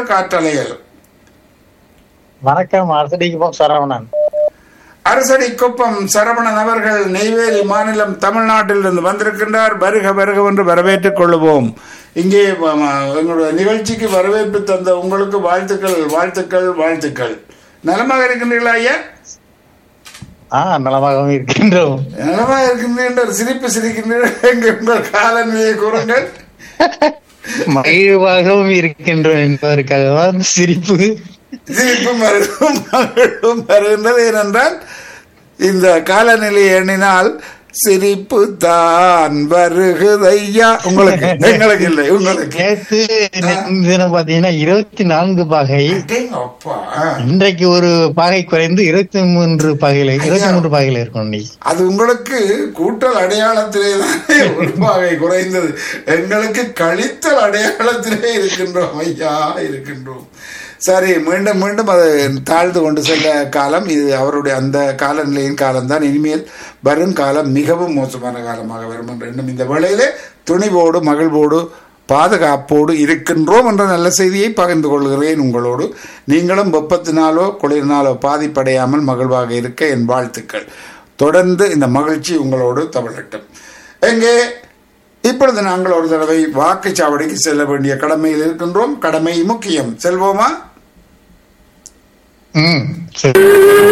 வாருங்கள் காற்றலைகள் வணக்கம் அரசடிக்கு சரவணன் அரசடி குப்பம் சரவணன் அவர்கள் நெய்வேலி மாநிலம் தமிழ்நாட்டிலிருந்து வந்திருக்கின்றார் வருக வருக என்று வரவேற்றுக் கொள்வோம் இங்கே ம- ம- எங்களுடைய நிகழ்ச்சிக்கு வரவேற்பு தந்த உங்களுக்கு வாழ்த்துக்கள் வாழ்த்துக்கள் வாழ்த்துக்கள் நலமாக இருக்கின்றீர்களா ஐயா ஆ நலமாகவும் இருக்கின்றோம் நலமாக இருக்கின்றீர்கள் சிரிப்பு சிரிக்கின்றீர்கள் எங்கே உங்கள் காலநிலையை கூறுங்கள் மகிழ்வாகவும் இருக்கின்றோம் என்பதற்காக தான் சிரிப்பு சிரிப்பும் வருகும் மகிழும் வருகின்றது ஏனென்றால் இந்த காலநிலை எண்ணினால் சிரிப்பு தான் வருகுதையா உங்களுக்கு எங்களுக்கு இல்லை உங்களுக்கு நேற்று தினம் பாத்தீங்கன்னா இருபத்தி நான்கு பாகை அடேங்க அப்பா இன்றைக்கு ஒரு பாகை குறைந்து இருபத்தி மூன்று பாகையில இருபத்தி மூன்று பாகையில இருக்கும் இன்னைக்கு அது உங்களுக்கு கூட்டல் அடையாளத்திலே தானே உருவாகை குறைந்தது எங்களுக்கு கழித்தல் அடையாளத்திலே இருக்கின்றோம் ஐயா இருக்கின்றோம் சரி மீண்டும் மீண்டும் அது தாழ்ந்து கொண்டு செல்ல காலம் இது அவருடைய அந்த காலநிலையின் காலம்தான் இனிமேல் வரும் காலம் மிகவும் மோசமான காலமாக வரும் என்று எண்ணும் இந்த வேளையிலே துணிவோடு மகிழ்வோடு பாதுகாப்போடு இருக்கின்றோம் என்ற நல்ல செய்தியை பகிர்ந்து கொள்கிறேன் உங்களோடு நீங்களும் வெப்பத்தினாலோ குளிரினாலோ பாதிப்படையாமல் மகிழ்வாக இருக்க என் வாழ்த்துக்கள் தொடர்ந்து இந்த மகிழ்ச்சி உங்களோடு தமிழட்டும் எங்கே இப்பொழுது நாங்கள் ஒரு தடவை வாக்குச்சாவடிக்கு செல்ல வேண்டிய கடமையில் இருக்கின்றோம் கடமை முக்கியம் செல்வோமா ம் சரி